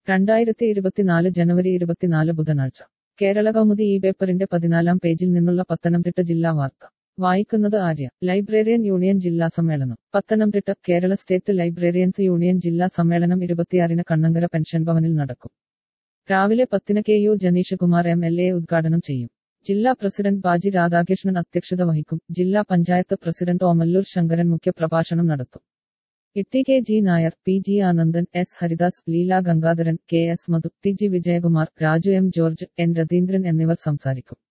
രണ്ടായിരത്തി ഇരുപത്തിനാല് ജനുവരി ഇരുപത്തിനാല് ബുധനാഴ്ച കേരള കൗമുദി ഈ പേപ്പറിന്റെ പതിനാലാം പേജിൽ നിന്നുള്ള പത്തനംതിട്ട ജില്ലാ വാർത്ത വായിക്കുന്നത് ആര്യ ലൈബ്രറിയൻ യൂണിയൻ ജില്ലാ സമ്മേളനം Pathanamthitta Kerala state librarians union ജില്ലാ സമ്മേളനം ഇരുപത്തിയാറിന് കണ്ണങ്കര പെൻഷൻ ഭവനിൽ നടക്കും രാവിലെ പത്തിന് K U Jenish Kumar M L A ഉദ്ഘാടനം ചെയ്യും ജില്ലാ പ്രസിഡന്റ് ബാജി രാധാകൃഷ്ണൻ അധ്യക്ഷത വഹിക്കും ജില്ലാ പഞ്ചായത്ത് പ്രസിഡന്റ് ഓമല്ലൂർ ശങ്കരൻ മുഖ്യപ്രഭാഷണം നടത്തും Itty K G Nair P G Anandan S Haridas Leela Gangadharan K S Madhu T G Vijayakumar Raju M George N Ratheendran എന്നിവർ സംസാരിക്കും